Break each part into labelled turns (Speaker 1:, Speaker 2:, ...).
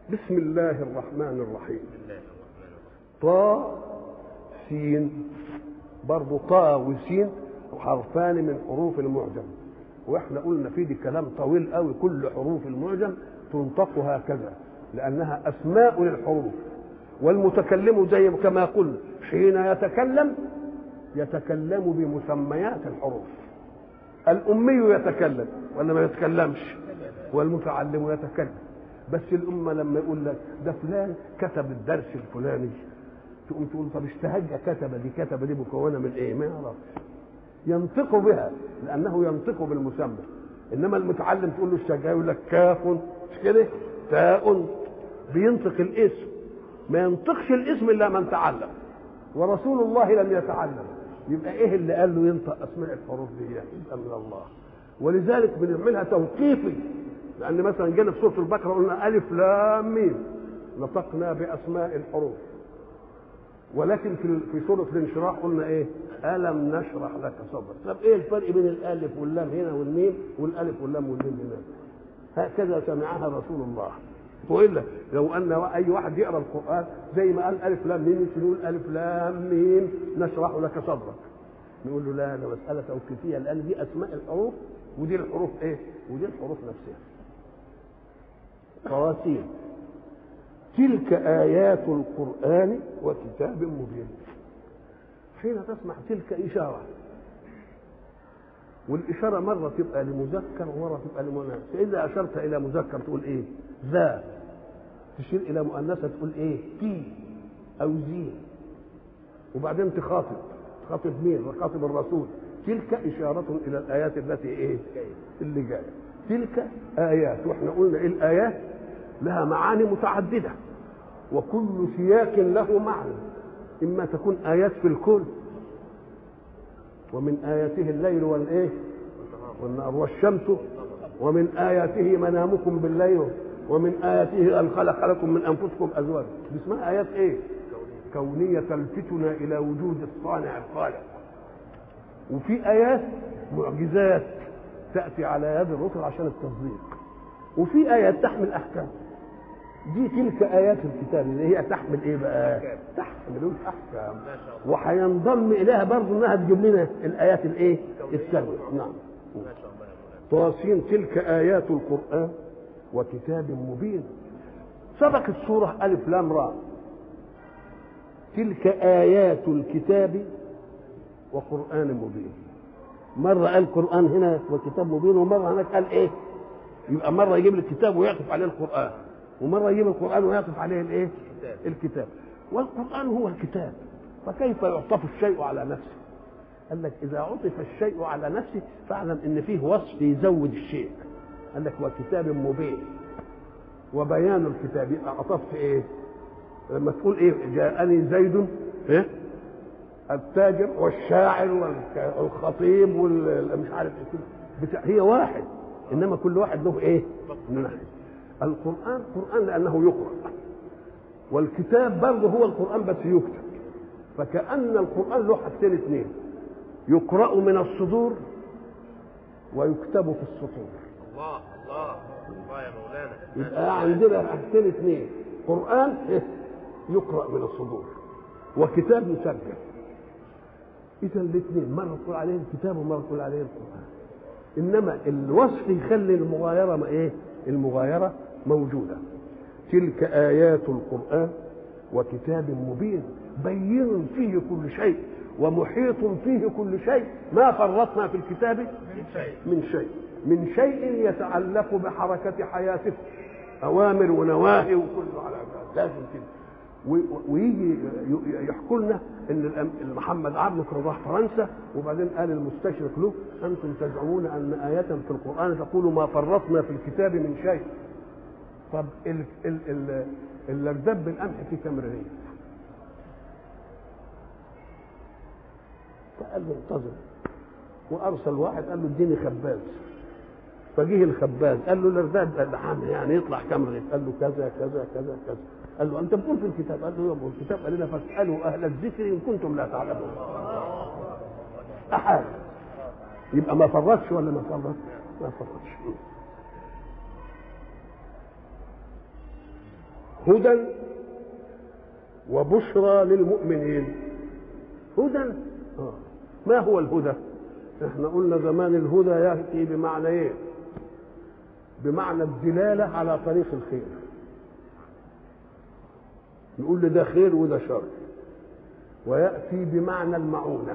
Speaker 1: بسم الله الرحمن الرحيم طاء سين برضه طاء وسين حرفان من حروف المعجم واحنا قلنا في دي كلام طويل قوي كل حروف المعجم تنطق هكذا لانها اسماء للحروف والمتكلم زي كما قلنا حين يتكلم يتكلم بمسميات الحروف الأمي يتكلم ولا ما يتكلمش والمتعلم يتكلم بس الأمة لما يقول لك ده فلان كتب الدرس الفلاني تقوم تقول طب اشتهجها كتب دي كتب دي مكونة من ايه ما يعرفش ينطق بها لأنه ينطق بالمسمى إنما المتعلم تقول له اشتهجها يقول لك كاف مش كده تاء بينطق الاسم ما ينطقش الاسم إلا من تعلم ورسول الله لم يتعلم يبقى ايه اللي قال له ينطق اسماء الحروف دي يبقى من الله ولذلك بنعملها توقيفي لان مثلا جينا في سوره البقره قلنا الف لام ميم نطقنا باسماء الحروف ولكن في في سوره الانشراح قلنا ايه الم نشرح لك صدرك طب ايه الفرق بين الالف واللام هنا والميم والالف واللام والميم هنا هكذا سمعها رسول الله والا لو ان اي واحد يقرا القران زي ما قال الف لام ميم يقول الف لام ميم نشرح لك صدرك نقول له لا ده مساله توقيفيه لان دي اسماء الحروف ودي الحروف ايه؟ ودي الحروف نفسها. قواسيم تلك ايات القران وكتاب مبين. حين تسمع تلك اشاره والإشارة مرة تبقى لمذكر ومرة تبقى لمؤنث فإذا أشرت إلى مذكر تقول إيه ذا تشير إلى مؤنثة تقول إيه في أو زي وبعدين تخاطب تخاطب مين تخاطب الرسول تلك إشارة إلى الآيات التي إيه اللي جاية تلك آيات وإحنا قلنا إيه الآيات لها معاني متعددة وكل سياق له معنى إما تكون آيات في الكون ومن آياته الليل والإيه والنهار والشمس ومن آياته منامكم بالليل ومن آياته أن خلق لكم من أنفسكم أزواجا دي اسمها آيات إيه كونية تلفتنا إلى وجود الصانع الخالق وفي آيات معجزات تأتي على يد الرسل عشان التصديق وفي آيات تحمل أحكام دي تلك آيات الكتاب اللي هي تحمل إيه بقى؟ تحمل أحكام وهينضم إليها برضه إنها تجيب لنا الآيات الإيه؟ السبع نعم طاسين تلك آيات القرآن وكتاب مبين سبق السورة ألف لام راء تلك آيات الكتاب وقرآن مبين مرة قال قرآن هنا وكتاب مبين ومرة هناك قال إيه؟ يبقى مرة يجيب لي الكتاب ويعطف عليه القرآن ومرة يجيب القرآن ويعطف عليه الإيه؟ الكتاب والقرآن هو الكتاب فكيف يعطف الشيء على نفسه؟ قال لك إذا عطف الشيء على نفسه فاعلم إن فيه وصف يزود الشيء قال لك وكتاب مبين وبيان الكتاب يبقى عطفت إيه؟ لما تقول إيه جاءني زيد إيه؟ التاجر والشاعر والخطيب والمش عارف ايه بتاع هي واحد انما كل واحد له ايه؟ من ناحيه القران قران لانه يقرا والكتاب برضه هو القران بس يكتب فكان القران له حاجتين اثنين يقرا من الصدور ويكتب في السطور
Speaker 2: الله الله الله يا مولانا
Speaker 1: يبقى عندنا حاجتين اثنين قران إيه؟ يقرا من الصدور وكتاب يسجل اذا الاثنين مره تقول عليه الكتاب ومره تقول عليه القران انما الوصف يخلي المغايره ما ايه المغايره موجوده تلك ايات القران وكتاب مبين بين فيه كل شيء ومحيط فيه كل شيء ما فرطنا في الكتاب
Speaker 2: من شيء
Speaker 1: من شيء من شيء يتعلق بحركة حياتك أوامر ونواهي وكله على لازم كده ويجي يحكوا لنا ان محمد عبده كان راح فرنسا وبعدين قال المستشرق له انتم تزعمون ان ايه في القران تقول ما فرطنا في الكتاب من شيء طب ال ال ال الارداب بالقمح في كام رغيف فقال له انتظر وارسل واحد قال له اديني خباز فجه الخباز قال له الارداب اللحام يعني يطلع كام رغيف قال له كذا كذا كذا كذا قال له انت بتقول في الكتاب قال له يوم الكتاب قال لنا فاسالوا اهل الذكر ان كنتم لا تعلمون احال يبقى ما فرطش ولا ما فرط ما فرطش هدى وبشرى للمؤمنين هدى آه. ما هو الهدى احنا قلنا زمان الهدى ياتي بمعنى ايه بمعنى الدلاله على طريق الخير نقول لي ده خير وده شر وياتي بمعنى المعونه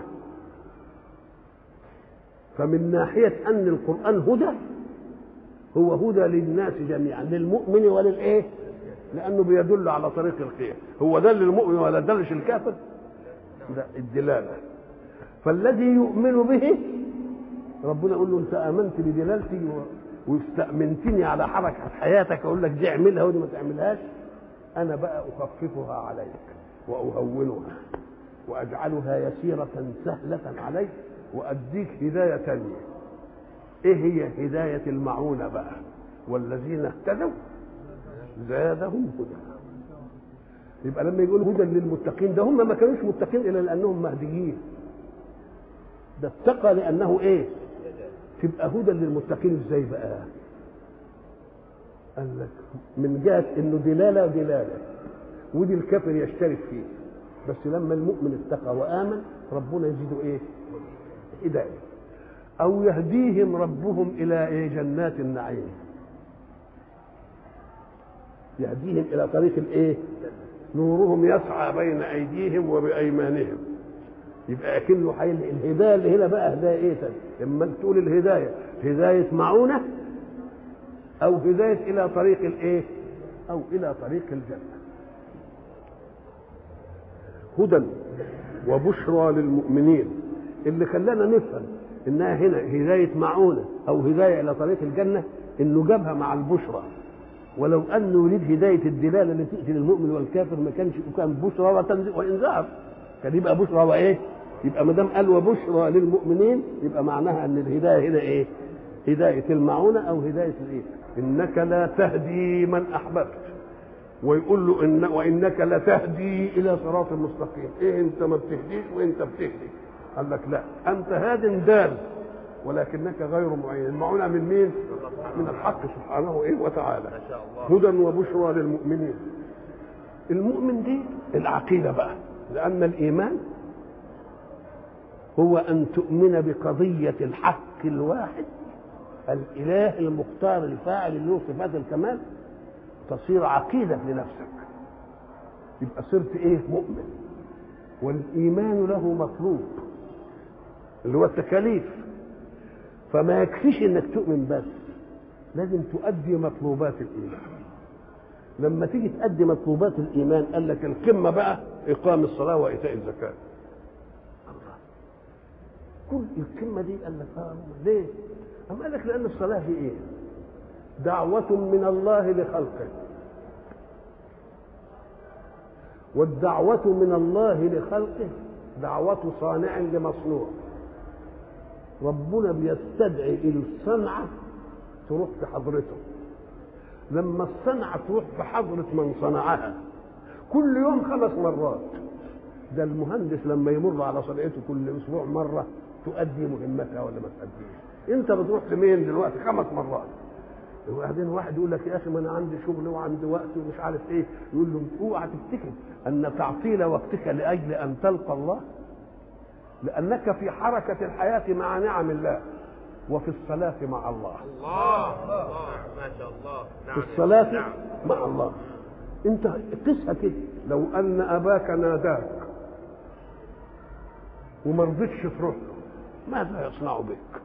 Speaker 1: فمن ناحيه ان القران هدى هو هدى للناس جميعا للمؤمن وللايه لانه بيدل على طريق الخير هو دل المؤمن ولا دلش الكافر ده الدلاله فالذي يؤمن به ربنا يقول له انت امنت بدلالتي واستامنتني على حركه حياتك اقول لك دي اعملها ودي ما تعملهاش انا بقى اخففها عليك واهونها واجعلها يسيره سهله عليك واديك هدايه تانيه ايه هي هدايه المعونه بقى والذين اهتدوا زادهم هدى يبقى لما يقول هدى للمتقين ده هم ما كانوش متقين الا لانهم مهديين ده اتقى لانه ايه تبقى هدى للمتقين ازاي بقى قال لك من جهه انه دلاله دلاله ودي الكافر يشترك فيه بس لما المؤمن اتقى وامن ربنا يزيده ايه هدايه او يهديهم ربهم الى ايه جنات النعيم يهديهم الى طريق الايه نورهم يسعى بين ايديهم وبايمانهم يبقى اكنه حي الهدايه اللي هنا بقى هدايه ايه تاني اما تقول الهدايه هدايه معونه او هدايه الى طريق الايه او الى طريق الجنه هدى وبشرى للمؤمنين اللي خلانا نفهم انها هنا هدايه معونه او هدايه الى طريق الجنه انه جابها مع البشرى ولو انه يريد هدايه الدلاله اللي تاتي للمؤمن والكافر ما كانش كان بشرى وانذار كان يبقى بشرى وايه؟ يبقى ما دام قال وبشرى للمؤمنين يبقى معناها ان الهدايه هنا ايه؟ هدايه المعونه او هدايه الايه؟ انك لا تهدي من احببت ويقول له إن وانك لتهدي الى صراط مستقيم، ايه انت ما بتهديش وانت بتهدي؟ قال لك لا انت هاد دال ولكنك غير معين، المعونه من مين؟ من الحق سبحانه ايه وتعالى.
Speaker 2: ما شاء الله
Speaker 1: هدى وبشرى للمؤمنين. المؤمن دي العقيده بقى، لان الايمان هو ان تؤمن بقضيه الحق الواحد الاله المختار الفاعل اللي له صفات الكمال تصير عقيده لنفسك يبقى صرت ايه مؤمن والايمان له مطلوب اللي هو التكاليف فما يكفيش انك تؤمن بس لازم تؤدي مطلوبات الايمان لما تيجي تؤدي مطلوبات الايمان قال لك القمه بقى اقام الصلاه وايتاء الزكاه الله كل القمه دي قال لك اه ليه؟ أم قال لك لأن الصلاة في إيه؟ دعوة من الله لخلقه والدعوة من الله لخلقه دعوة صانع لمصنوع ربنا بيستدعي الصنعة تروح في حضرته لما الصنعة تروح في حضرة من صنعها كل يوم خمس مرات ده المهندس لما يمر على صنعته كل اسبوع مره تؤدي مهمتها ولا ما تؤديش انت بتروح لمين دلوقتي خمس مرات وبعدين واحد يقول لك يا اخي ما انا عندي شغل وعندي وقت ومش عارف ايه يقول له اوعى تفتكر ان تعطيل وقتك لاجل ان تلقى الله لانك في حركه الحياه مع نعم الله وفي الصلاه مع الله
Speaker 2: الله الله ما شاء الله
Speaker 1: في
Speaker 2: نعم
Speaker 1: الصلاه
Speaker 2: نعم
Speaker 1: مع الله انت قسها كده لو ان اباك ناداك وما رضيتش تروح له ماذا يصنع بك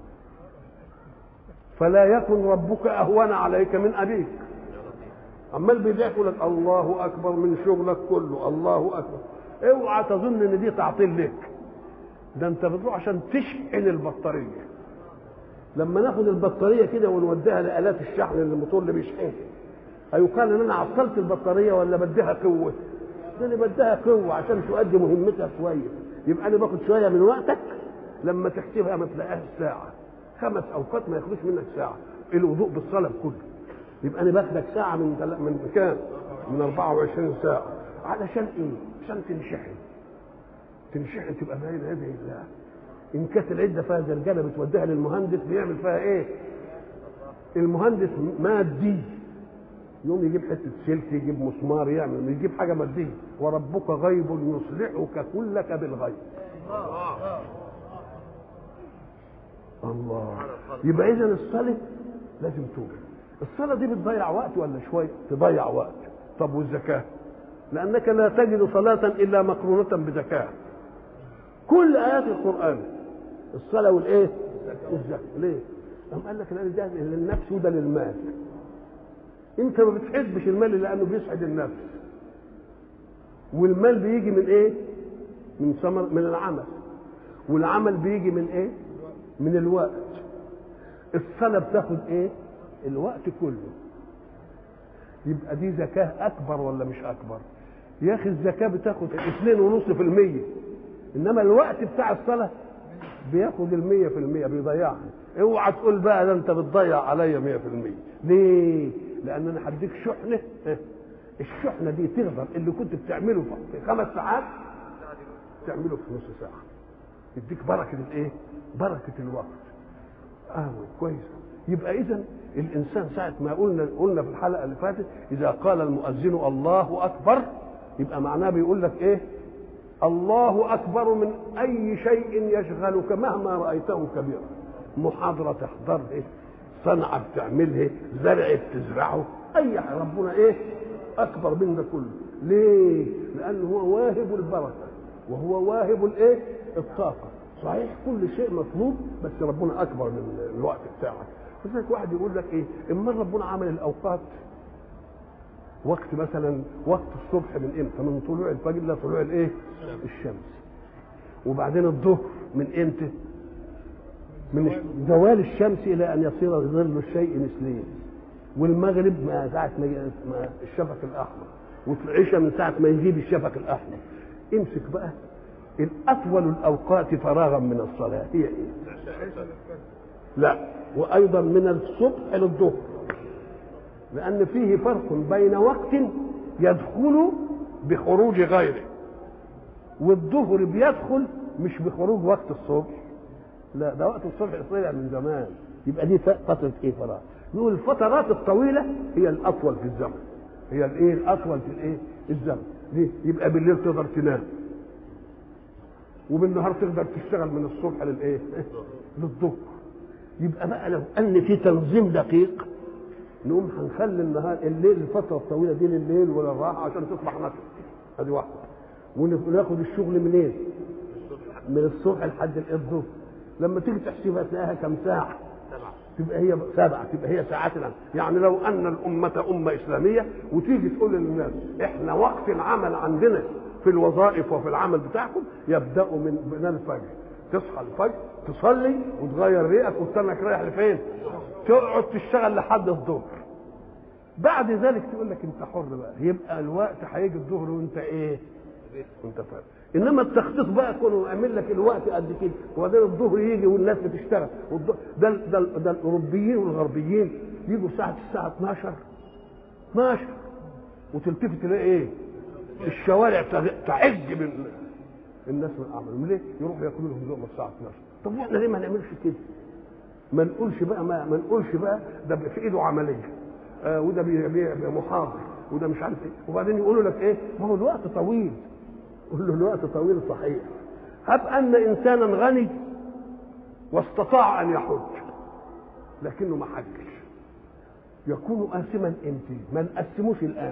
Speaker 1: فلا يكن ربك اهون عليك من ابيك عمال بيدعك يقول لك الله اكبر من شغلك كله الله اكبر اوعى تظن ان دي تعطيل لك ده انت بتروح عشان تشحن البطاريه لما ناخد البطاريه كده ونوديها لالات الشحن اللي الموتور اللي بيشحنها هيقال ان انا عطلت البطاريه ولا بديها قوه ده انا بديها قوه عشان تؤدي مهمتها كويس يبقى انا باخد شويه من وقتك لما تحسبها ما تلاقيهاش ساعه خمس اوقات ما ياخدوش منك ساعه الوضوء بالصلاه كله يبقى انا باخدك ساعه من تل... من كام من 24 ساعه علشان ايه عشان تنشحن تنشحن تبقى باين يدي الله ان كانت العده فيها زرجله بتوديها للمهندس بيعمل فيها ايه المهندس مادي يقوم يجيب حته سلك يجيب مسمار يعمل يجيب حاجه ماديه وربك غيب يصلحك كلك بالغيب الله يبقى اذا الصلاه لازم توجد الصلاه دي بتضيع وقت ولا شويه تضيع وقت طب والزكاه لانك لا تجد صلاه الا مقرونه بزكاه كل ايات القران الصلاه والايه والزكاه ليه قام قال لك لان ده للنفس وده للمال انت ما بتحبش المال لانه بيسعد النفس والمال بيجي من ايه من ثمر من العمل والعمل بيجي من ايه من الوقت الصلاة بتاخد ايه الوقت كله يبقى دي زكاة أكبر ولا مش أكبر يا أخي الزكاة بتاخد اثنين ونص في المية إنما الوقت بتاع الصلاة بياخد المية في المية بيضيعها اوعى تقول بقى ده انت بتضيع عليا مية في المية ليه لان انا هديك شحنة الشحنة دي تقدر اللي كنت بتعمله في خمس ساعات تعمله في نص ساعة يديك بركة الايه بركة الوقت اه كويس يبقى اذا الانسان ساعة ما قلنا قلنا في الحلقة اللي فاتت اذا قال المؤذن الله اكبر يبقى معناه بيقول لك ايه الله اكبر من اي شيء يشغلك مهما رايته كبيرا محاضره تحضرها صنعه بتعملها زرع بتزرعه اي حاجه ربنا ايه اكبر من ده كله ليه لانه هو واهب البركه وهو واهب الايه الطاقه صحيح كل شيء مطلوب بس ربنا اكبر من الوقت بتاعك لذلك واحد يقول لك ايه اما ربنا عمل الاوقات وقت مثلا وقت الصبح من امتى من طلوع الفجر الى طلوع الايه الشمس وبعدين الظهر من امتى من زوال الشمس الى ان يصير ظل الشيء مثليه والمغرب ما ساعه ما الشفق الاحمر والعشاء من ساعه ما يجيب الشفق الاحمر امسك بقى الاطول الاوقات فراغا من الصلاه هي ايه لا وايضا من الصبح للظهر لأن فيه فرق بين وقت يدخل بخروج غيره والظهر بيدخل مش بخروج وقت الصبح لا ده وقت الصبح طلع من زمان يبقى دي فترة ايه فراغ نقول الفترات الطويلة هي الأطول في الزمن هي الايه الأطول في الايه الزمن ليه يبقى بالليل تقدر تنام وبالنهار تقدر تشتغل من الصبح للايه للظهر يبقى بقى لو ان في تنظيم دقيق نقوم هنخلي النهار الليل الفتره الطويله دي لليل وللراحه عشان تصبح نشط ادي واحده وناخد الشغل منين؟ من الصبح لحد الظهر لما تيجي تحسبها تلاقيها كم ساعه؟ تبقى هي سبعه تبقى هي ساعات الان يعني لو ان الامه امه اسلاميه وتيجي تقول للناس احنا وقت العمل عندنا في الوظائف وفي العمل بتاعكم يبدا من من الفجر تصحى الفجر تصلي وتغير ريقك وتستنك رايح لفين؟ تقعد تشتغل لحد الظهر بعد ذلك تقول لك انت حر بقى يبقى الوقت هيجي الظهر وانت ايه؟ وانت فاهم انما التخطيط بقى كونه يعمل لك الوقت قد كده وبعدين الظهر يجي والناس بتشتغل ده ده ده الاوروبيين والغربيين يجوا ساعه الساعه 12 12 وتلتفت تلاقي ايه؟ الشوارع تعج من الناس من اعمالهم ليه؟ يروحوا ياكلوا لهم لقمه الساعه 12 طب احنا ليه ما نعملش كده؟ ما نقولش بقى ما, ما نقولش بقى ده في ايده عمليه آه وده بيبيع محاضر وده مش عارف ايه وبعدين يقولوا لك ايه ما هو الوقت طويل قول له الوقت طويل صحيح هب ان انسانا غني واستطاع ان يحج لكنه ما حجش يكون آثما امتى ما نقسموش الآن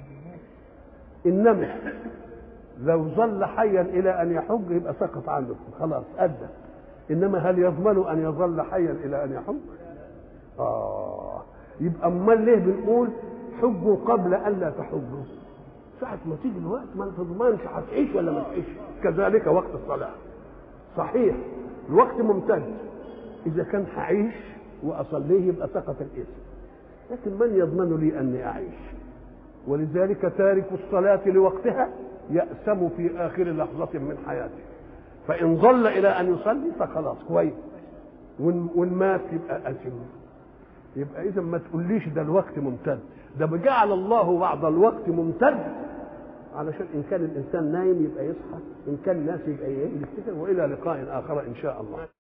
Speaker 1: إنما لو ظل حيا إلى أن يحج يبقى سقط عنه خلاص أدى إنما هل يضمن أن يظل حيا إلى أن يحج؟ آه يبقى أمال ليه بنقول حجوا قبل ألا تحجوا؟ ساعة ما تيجي الوقت ما تضمنش هتعيش ولا ما تعيش كذلك وقت الصلاة صحيح الوقت ممتد إذا كان هعيش وأصليه يبقى سقط الإثم لكن من يضمن لي أني أعيش ولذلك تارك الصلاة لوقتها يأسم في آخر لحظة من حياته فإن ظل إلى أن يصلي فخلاص كويس وإن مات يبقى أثم يبقى إذا ما تقوليش ده الوقت ممتد ده جعل الله بعض الوقت ممتد علشان إن كان الإنسان نايم يبقى يصحى إن كان ناس يبقى يفتكر وإلى لقاء آخر إن شاء الله